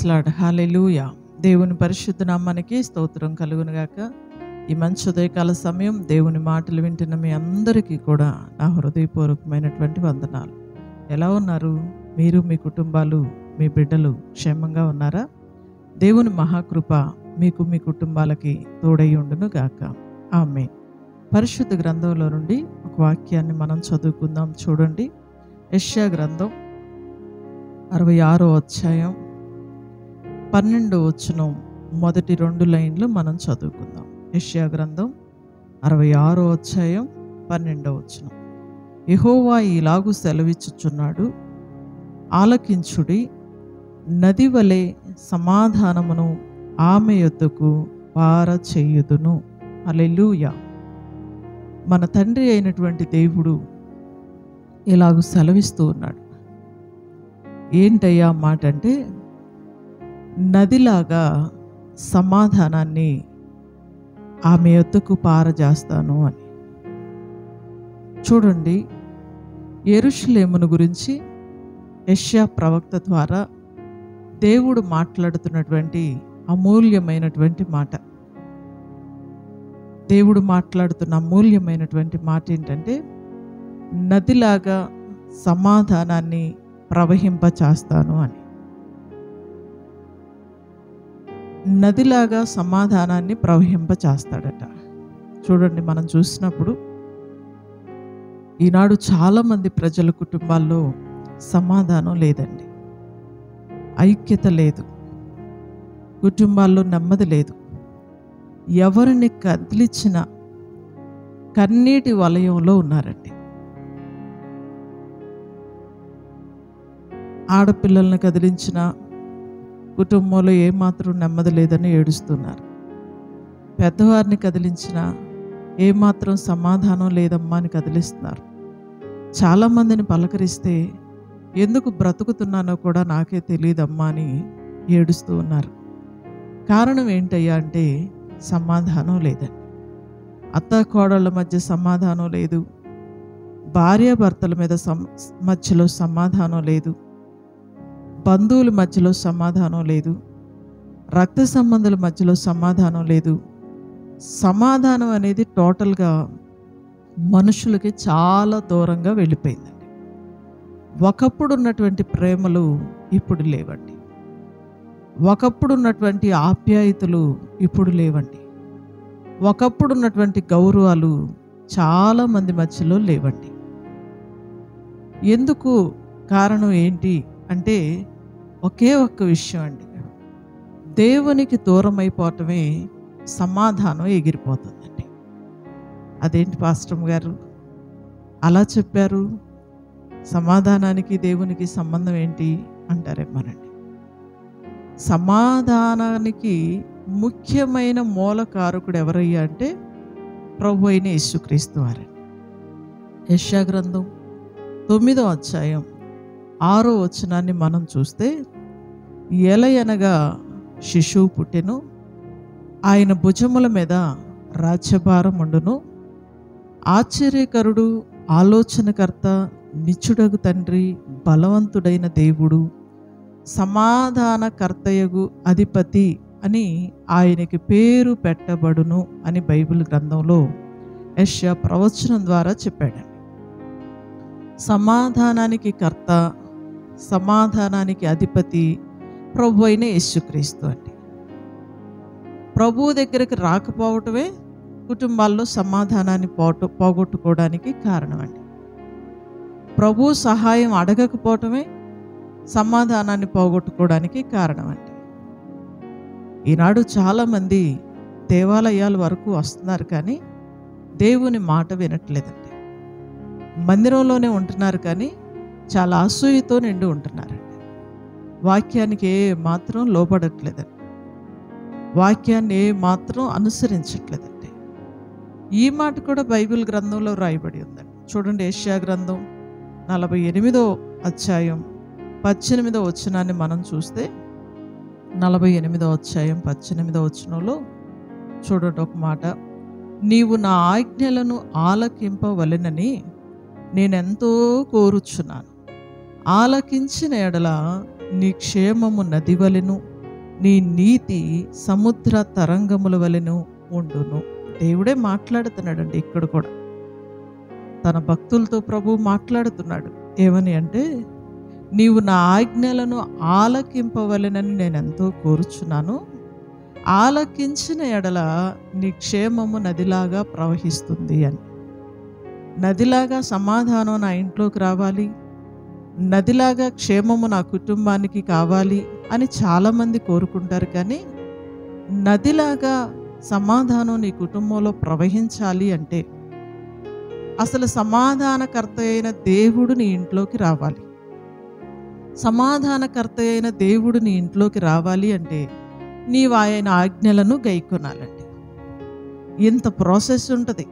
lord hallelujah దేవుని పరిశుద్ధ నామానికి స్తోత్రం కలుగునుగాక ఈ మంచి ఉదయకాల సమయం దేవుని మాటలు వింటున్న మీ అందరికీ కూడా నా హృదయపూర్వకమైనటువంటి వందనాలు ఎలా ఉన్నారు మీరు మీ కుటుంబాలు మీ బిడ్డలు క్షేమంగా ఉన్నారా దేవుని మహాకృప మీకు మీ కుటుంబాలకి తోడై ఉండును గాక ఆమె పరిశుద్ధ గ్రంథంలో నుండి ఒక వాక్యాన్ని మనం చదువుకుందాం చూడండి యెషయా గ్రంథం అరవై ఆరో అధ్యాయం పన్నెండో వచనం మొదటి రెండు లైన్లు మనం చదువుకుందాం యెషయా గ్రంథం అరవై ఆరో అధ్యాయం పన్నెండో వచనం యెహోవా ఇలాగు సెలవిచ్చుచున్నాడు ఆలకించుడి నది వలె సమాధానమును ఆమె యొద్దకు పార చేయుదును అలెలుయా మన తండ్రి అయినటువంటి దేవుడు ఇలాగూ సెలవిస్తూ ఉన్నాడు ఏంటయ్యా మాట అంటే నదిలాగా సమాధానాన్ని ఆమె ఎత్తుకు పారజేస్తాను అని చూడండి ఎరుషులేమును గురించి యష్యా ప్రవక్త ద్వారా దేవుడు మాట్లాడుతున్నటువంటి అమూల్యమైనటువంటి మాట దేవుడు మాట్లాడుతున్న అమూల్యమైనటువంటి మాట ఏంటంటే నదిలాగా సమాధానాన్ని ప్రవహింపచేస్తాను అని నదిలాగా సమాధానాన్ని ప్రవహింపచేస్తాడట చూడండి మనం చూసినప్పుడు ఈనాడు చాలామంది ప్రజల కుటుంబాల్లో సమాధానం లేదండి ఐక్యత లేదు కుటుంబాల్లో నెమ్మది లేదు ఎవరిని కదిలించిన కన్నీటి వలయంలో ఉన్నారండి ఆడపిల్లల్ని కదిలించిన కుటుంబంలో ఏమాత్రం నెమ్మది లేదని ఏడుస్తున్నారు పెద్దవారిని కదిలించిన ఏమాత్రం సమాధానం లేదమ్మా అని కదిలిస్తున్నారు చాలామందిని పలకరిస్తే ఎందుకు బ్రతుకుతున్నానో కూడా నాకే తెలియదమ్మా అని ఏడుస్తూ ఉన్నారు కారణం ఏంటయ్యా అంటే సమాధానం లేదండి అత్త కోడళ్ళ మధ్య సమాధానం లేదు భార్యాభర్తల మీద సమ మధ్యలో సమాధానం లేదు బంధువుల మధ్యలో సమాధానం లేదు రక్త సంబంధుల మధ్యలో సమాధానం లేదు సమాధానం అనేది టోటల్గా మనుషులకి చాలా దూరంగా వెళ్ళిపోయిందండి ఒకప్పుడు ఉన్నటువంటి ప్రేమలు ఇప్పుడు లేవండి ఒకప్పుడు ఉన్నటువంటి ఆప్యాయతలు ఇప్పుడు లేవండి ఒకప్పుడు ఉన్నటువంటి గౌరవాలు చాలా మంది మధ్యలో లేవండి ఎందుకు కారణం ఏంటి అంటే ఒకే ఒక్క విషయం అండి దేవునికి దూరం అయిపోవటమే సమాధానం ఎగిరిపోతుందండి అదేంటి పాస్టమ్ గారు అలా చెప్పారు సమాధానానికి దేవునికి సంబంధం ఏంటి అంటారేమోనండి సమాధానానికి ముఖ్యమైన మూలకారకుడు ఎవరయ్యా అంటే ప్రభు అయిన యేసుక్రీస్తు వారండి యశా గ్రంథం తొమ్మిదో అధ్యాయం ఆరో వచనాన్ని మనం చూస్తే ఎలయనగా శిశువు పుట్టెను ఆయన భుజముల మీద రాజ్యభారం ఉండును ఆశ్చర్యకరుడు ఆలోచనకర్త నిచ్చుడగు తండ్రి బలవంతుడైన దేవుడు సమాధానకర్తయగు అధిపతి అని ఆయనకి పేరు పెట్టబడును అని బైబిల్ గ్రంథంలో యష్యా ప్రవచనం ద్వారా చెప్పాడండి సమాధానానికి కర్త సమాధానానికి అధిపతి ప్రభు అయిన యేసుక్రీస్తు అండి ప్రభువు దగ్గరికి రాకపోవటమే కుటుంబాల్లో సమాధానాన్ని పోట పోగొట్టుకోవడానికి కారణం అండి ప్రభు సహాయం అడగకపోవటమే సమాధానాన్ని పోగొట్టుకోవడానికి కారణం అండి ఈనాడు చాలామంది దేవాలయాల వరకు వస్తున్నారు కానీ దేవుని మాట వినట్లేదండి మందిరంలోనే ఉంటున్నారు కానీ చాలా అసూయతో నిండి ఉంటున్నారండి వాక్యానికి ఏ మాత్రం లోపడట్లేదండి వాక్యాన్ని ఏ మాత్రం అనుసరించట్లేదండి ఈ మాట కూడా బైబిల్ గ్రంథంలో రాయబడి ఉందండి చూడండి ఏషియా గ్రంథం నలభై ఎనిమిదో అధ్యాయం పద్దెనిమిదో వచనాన్ని మనం చూస్తే నలభై ఎనిమిదో అధ్యాయం పద్దెనిమిదో వచనంలో చూడండి ఒక మాట నీవు నా ఆజ్ఞలను ఆలకింపవలెనని నేనెంతో కోరుచున్నాను ఆలకించిన ఎడల నీ క్షేమము నదివలెను నీ నీతి సముద్ర తరంగముల వలెను ఉండును దేవుడే మాట్లాడుతున్నాడండి ఇక్కడ కూడా తన భక్తులతో ప్రభు మాట్లాడుతున్నాడు ఏమని అంటే నీవు నా ఆజ్ఞలను ఆలకింపవలెనని నేను ఎంతో కోరుచున్నాను ఆలకించిన ఎడల నీ క్షేమము నదిలాగా ప్రవహిస్తుంది అని నదిలాగా సమాధానం నా ఇంట్లోకి రావాలి నదిలాగా క్షేమము నా కుటుంబానికి కావాలి అని చాలామంది కోరుకుంటారు కానీ నదిలాగా సమాధానం నీ కుటుంబంలో ప్రవహించాలి అంటే అసలు సమాధానకర్త అయిన దేవుడు నీ ఇంట్లోకి రావాలి సమాధానకర్త అయిన దేవుడు నీ ఇంట్లోకి రావాలి అంటే నీవు ఆయన ఆజ్ఞలను గైకొనాలండి ఇంత ప్రాసెస్ ఉంటుంది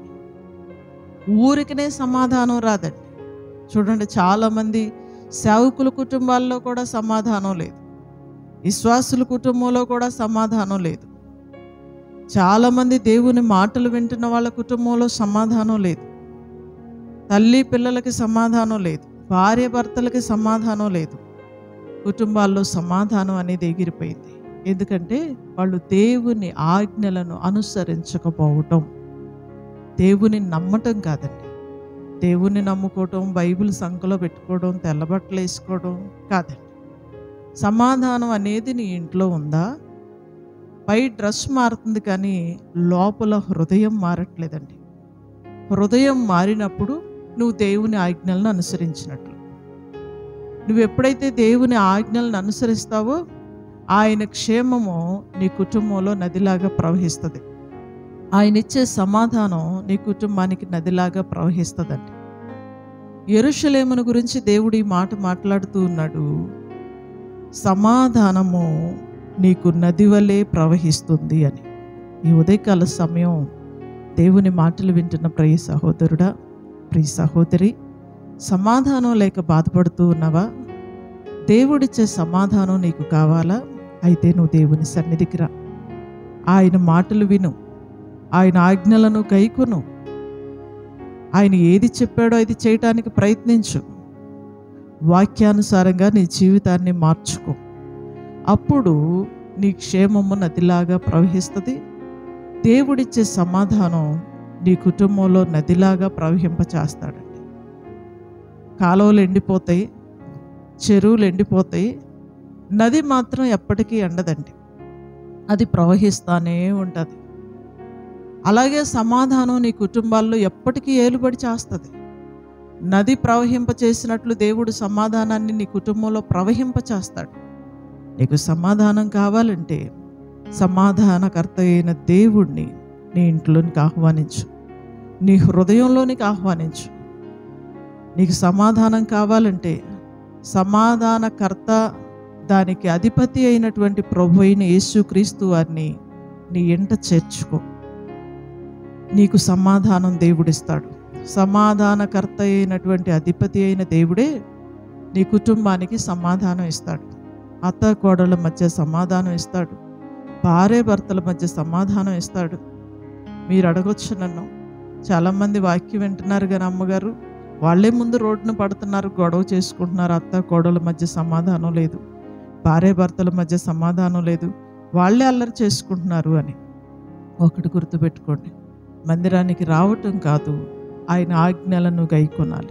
ఊరికనే సమాధానం రాదండి చూడండి చాలామంది సేవకుల కుటుంబాల్లో కూడా సమాధానం లేదు విశ్వాసుల కుటుంబంలో కూడా సమాధానం లేదు చాలామంది దేవుని మాటలు వింటున్న వాళ్ళ కుటుంబంలో సమాధానం లేదు తల్లి పిల్లలకి సమాధానం లేదు భార్య భర్తలకి సమాధానం లేదు కుటుంబాల్లో సమాధానం అనేది ఎగిరిపోయింది ఎందుకంటే వాళ్ళు దేవుని ఆజ్ఞలను అనుసరించకపోవటం దేవుని నమ్మటం కాదండి దేవుని నమ్ముకోవటం బైబిల్ సంఖలో పెట్టుకోవడం తెల్లబట్టలు వేసుకోవడం కాదండి సమాధానం అనేది నీ ఇంట్లో ఉందా పై డ్రెస్ మారుతుంది కానీ లోపల హృదయం మారట్లేదండి హృదయం మారినప్పుడు నువ్వు దేవుని ఆజ్ఞలను అనుసరించినట్లు నువ్వు ఎప్పుడైతే దేవుని ఆజ్ఞలను అనుసరిస్తావో ఆయన క్షేమము నీ కుటుంబంలో నదిలాగా ప్రవహిస్తుంది ఆయన ఇచ్చే సమాధానం నీ కుటుంబానికి నదిలాగా ప్రవహిస్తుందండి ఎరుషలేమును గురించి దేవుడు ఈ మాట మాట్లాడుతూ ఉన్నాడు సమాధానము నీకు నది వలె ప్రవహిస్తుంది అని ఈ ఉదయకాల సమయం దేవుని మాటలు వింటున్న ప్రియ సహోదరుడా ప్రియ సహోదరి సమాధానం లేక బాధపడుతూ ఉన్నావా దేవుడిచ్చే సమాధానం నీకు కావాలా అయితే నువ్వు దేవుని సన్నిధికి రా ఆయన మాటలు విను ఆయన ఆజ్ఞలను గైకొను ఆయన ఏది చెప్పాడో అది చేయటానికి ప్రయత్నించు వాక్యానుసారంగా నీ జీవితాన్ని మార్చుకో అప్పుడు నీ క్షేమము నదిలాగా ప్రవహిస్తుంది దేవుడిచ్చే సమాధానం నీ కుటుంబంలో నదిలాగా ప్రవహింపచేస్తాడండి కాలువలు ఎండిపోతాయి చెరువులు ఎండిపోతాయి నది మాత్రం ఎప్పటికీ ఎండదండి అది ప్రవహిస్తానే ఉంటుంది అలాగే సమాధానం నీ కుటుంబాల్లో ఎప్పటికీ ఏలుబడి చేస్తుంది నది ప్రవహింప చేసినట్లు దేవుడు సమాధానాన్ని నీ కుటుంబంలో ప్రవహింప చేస్తాడు నీకు సమాధానం కావాలంటే సమాధానకర్త అయిన దేవుణ్ణి నీ ఇంట్లోనికి ఆహ్వానించు నీ హృదయంలోనికి ఆహ్వానించు నీకు సమాధానం కావాలంటే సమాధానకర్త దానికి అధిపతి అయినటువంటి ప్రభు అయిన యేసుక్రీస్తు వారిని నీ ఇంట చేర్చుకో నీకు సమాధానం దేవుడిస్తాడు సమాధానకర్త అయినటువంటి అధిపతి అయిన దేవుడే నీ కుటుంబానికి సమాధానం ఇస్తాడు అత్త కోడల మధ్య సమాధానం ఇస్తాడు భార్య భర్తల మధ్య సమాధానం ఇస్తాడు మీరు అడగొచ్చు నన్ను చాలామంది వాక్యం వింటున్నారు కానీ అమ్మగారు వాళ్ళే ముందు రోడ్డును పడుతున్నారు గొడవ చేసుకుంటున్నారు అత్త కోడల మధ్య సమాధానం లేదు భార్య భర్తల మధ్య సమాధానం లేదు వాళ్ళే అల్లరి చేసుకుంటున్నారు అని ఒకటి గుర్తుపెట్టుకోండి మందిరానికి రావటం కాదు ఆయన ఆజ్ఞలను గైకొనాలి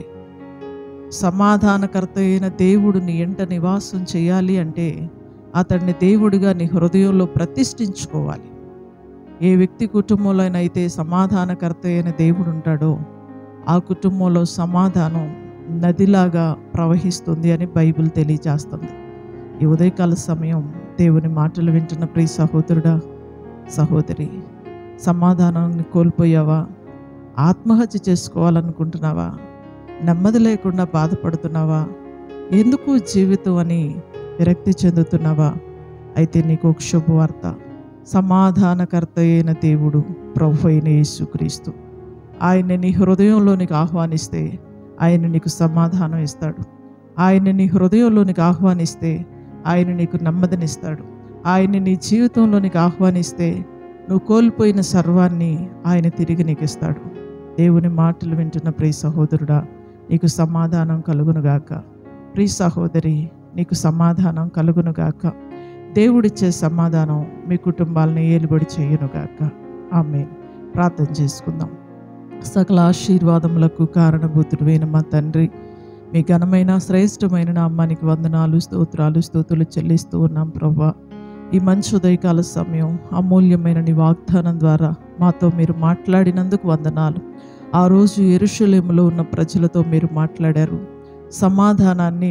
సమాధానకర్త అయిన దేవుడు నీ ఎంట నివాసం చేయాలి అంటే అతన్ని దేవుడిగా నీ హృదయంలో ప్రతిష్ఠించుకోవాలి ఏ వ్యక్తి కుటుంబంలోనైతే సమాధానకర్త అయిన దేవుడు ఉంటాడో ఆ కుటుంబంలో సమాధానం నదిలాగా ప్రవహిస్తుంది అని బైబిల్ తెలియజేస్తుంది ఈ ఉదయకాల సమయం దేవుని మాటలు వింటున్న ప్రియ సహోదరుడా సహోదరి సమాధానాన్ని కోల్పోయావా ఆత్మహత్య చేసుకోవాలనుకుంటున్నావా నెమ్మది లేకుండా బాధపడుతున్నావా ఎందుకు జీవితం అని విరక్తి చెందుతున్నావా అయితే నీకు ఒక శుభవార్త సమాధానకర్త అయిన దేవుడు ప్రభు అయిన యేసుక్రీస్తు ఆయన నీ హృదయంలోనికి ఆహ్వానిస్తే ఆయన నీకు సమాధానం ఇస్తాడు ఆయన నీ హృదయంలోనికి ఆహ్వానిస్తే ఆయన నీకు నెమ్మదినిస్తాడు ఆయన నీ జీవితంలోనికి ఆహ్వానిస్తే నువ్వు కోల్పోయిన సర్వాన్ని ఆయన తిరిగి నీకు ఇస్తాడు దేవుని మాటలు వింటున్న ప్రియ సహోదరుడా నీకు సమాధానం కలుగునుగాక ప్రియ సహోదరి నీకు సమాధానం కలుగునుగాక దేవుడిచ్చే సమాధానం మీ కుటుంబాలని ఏలుబడి చేయనుగాక ఆమె ప్రార్థన చేసుకుందాం సకల ఆశీర్వాదములకు కారణభూతుడైన మా తండ్రి మీ ఘనమైన శ్రేష్టమైన నామానికి వందనాలు స్తోత్రాలు స్తోతులు చెల్లిస్తూ ఉన్నాం ప్రభా ఈ మంచి ఉదయకాల సమయం అమూల్యమైన నీ వాగ్దానం ద్వారా మాతో మీరు మాట్లాడినందుకు వందనాలు ఆ రోజు ఎరుషలేములో ఉన్న ప్రజలతో మీరు మాట్లాడారు సమాధానాన్ని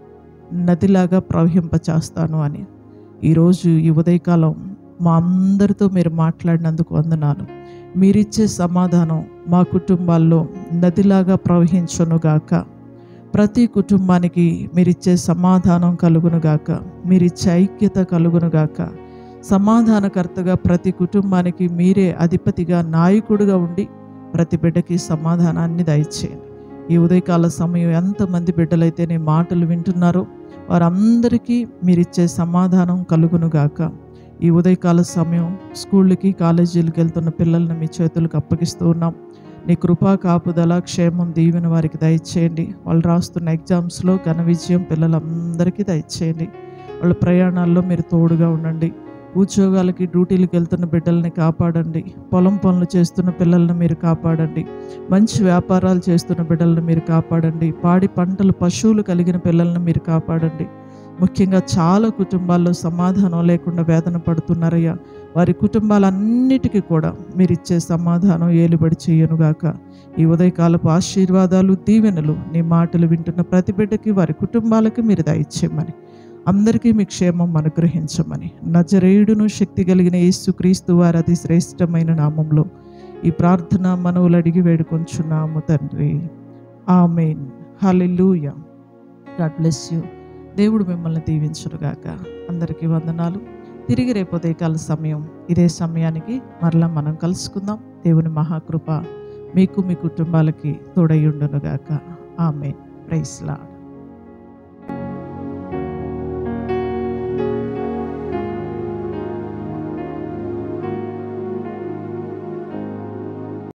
నదిలాగా ప్రవహింపచేస్తాను అని ఈరోజు ఈ ఉదయకాలం మా అందరితో మీరు మాట్లాడినందుకు వందనాలు మీరిచ్చే సమాధానం మా కుటుంబాల్లో నదిలాగా ప్రవహించునుగాక ప్రతి కుటుంబానికి మీరిచ్చే సమాధానం కలుగునుగాక మీరిచ్చే ఐక్యత కలుగునుగాక సమాధానకర్తగా ప్రతి కుటుంబానికి మీరే అధిపతిగా నాయకుడిగా ఉండి ప్రతి బిడ్డకి సమాధానాన్ని దయచేయండి ఈ ఉదయకాల సమయం ఎంతమంది బిడ్డలైతే నీ మాటలు వింటున్నారో వారందరికీ మీరిచ్చే సమాధానం కలుగునుగాక ఈ ఉదయకాల సమయం స్కూళ్ళకి కాలేజీలకు వెళ్తున్న పిల్లల్ని మీ చేతులకు అప్పగిస్తూ ఉన్నాం నీ కృపా కాపుదల క్షేమం దీవెన వారికి దయచేయండి వాళ్ళు రాస్తున్న ఎగ్జామ్స్లో ఘన విజయం పిల్లలందరికీ దయచేయండి వాళ్ళ ప్రయాణాల్లో మీరు తోడుగా ఉండండి ఉద్యోగాలకి డ్యూటీలకు వెళ్తున్న బిడ్డల్ని కాపాడండి పొలం పనులు చేస్తున్న పిల్లల్ని మీరు కాపాడండి మంచి వ్యాపారాలు చేస్తున్న బిడ్డలను మీరు కాపాడండి పాడి పంటలు పశువులు కలిగిన పిల్లల్ని మీరు కాపాడండి ముఖ్యంగా చాలా కుటుంబాల్లో సమాధానం లేకుండా వేదన పడుతున్నారయ్యా వారి కుటుంబాలన్నిటికీ కూడా మీరు ఇచ్చే సమాధానం ఏలుబడి చేయనుగాక ఈ ఉదయకాలపు ఆశీర్వాదాలు దీవెనలు నీ మాటలు వింటున్న ప్రతి బిడ్డకి వారి కుటుంబాలకి మీరు దయచేయమని అందరికీ మీ క్షేమం అనుగ్రహించమని నజరేయుడును శక్తి కలిగిన యేసుక్రీస్తు వారి అతి శ్రేష్టమైన నామంలో ఈ ప్రార్థన మనవులు అడిగి వేడుకొంచున్నాము తండ్రి amen hallelujah God bless you దేవుడు మిమ్మల్ని దీవించునుగాక అందరికీ వందనాలు తిరిగి రేపు ఉదయకాల సమయం ఇదే సమయానికి మరలా మనం కలుసుకుందాం దేవుని మహాకృప మీకు మీ కుటుంబాలకి తోడై ఉండునుగాక ఆమె ప్రైస్ లాడ్